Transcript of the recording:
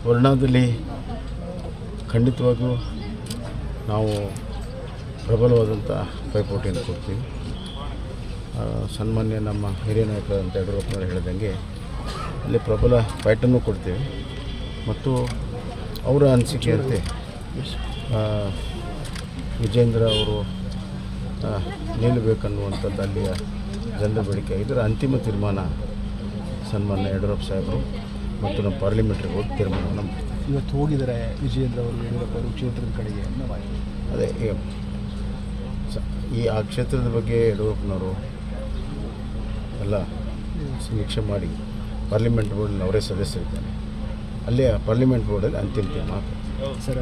ವರ್ಣಾದಲ್ಲಿ ಖಂಡಿತವಾಗೂ ನಾವು ಪ್ರಬಲವಾದಂಥ ಪೈಪೋಟಿಯನ್ನು ಕೊಡ್ತೀವಿ ಆ, ಸನ್ಮಾನ್ಯ ನಮ್ಮ ಹಿರಿಯ ನಾಯಕರಾದಂಥ ಯಡಿಯೂರಪ್ಪನವರು ಹೇಳಿದಂಗೆ ಅಲ್ಲಿ ಪ್ರಬಲ ಫೈಟನ್ನು ಕೊಡ್ತೀವಿ ಮತ್ತು ಅವರ ಅನಿಸಿಕೆಯಂತೆ ಆ, ವಿಜೇಂದ್ರ ಅವರು ಆ, ನಿಲ್ಲಬೇಕನ್ನುವಂಥದ್ದು ಅಲ್ಲಿಯ ಜನರ ಬೇಡಿಕೆ ಇದರ ಅಂತಿಮ ತೀರ್ಮಾನ ಸನ್ಮಾನ್ಯ ಯಡಿಯೂರಪ್ಪ ಸಾಹೇಬರು ಮತ್ತು ನಮ್ಮ ಪಾರ್ಲಿಮೆಂಟ್ರಿಗೆ ಹೋಗಿ ತೀರ್ಮಾನವನ್ನು ಮಾಡ್ತೀವಿ ಇವತ್ತು ಹೋಗಿದ್ದಾರೆ ವಿಜಯೇಂದ್ರ ಅವರು ಯಡಿಯೂರಪ್ಪ ಅವರು ಕ್ಷೇತ್ರದ ಕಡೆಗೆ ಅನ್ನೋ ಮಾಹಿತಿ ಅದೇ ಈ- ಸ- ಈ ಆ ಕ್ಷೇತ್ರದ ಬಗ್ಗೆ ಯಡಿಯೂರಪ್ಪನವರು ಎಲ್ಲ ಸಮೀಕ್ಷೆ ಮಾಡಿ ಪಾರ್ಲಿಮೆಂಟ್ ಬೋರ್ಡ್ನಲ್ಲಿ ಅವರೇ ಸದಸ್ಯರಿದ್ದಾರೆ ಅಲ್ಲೇ ಪಾರ್ಲಿಮೆಂಟ್ ಬೋರ್ಡಲ್ಲಿ ಅಂತಿಮ ತೀರ್ಮಾನ ಸರ್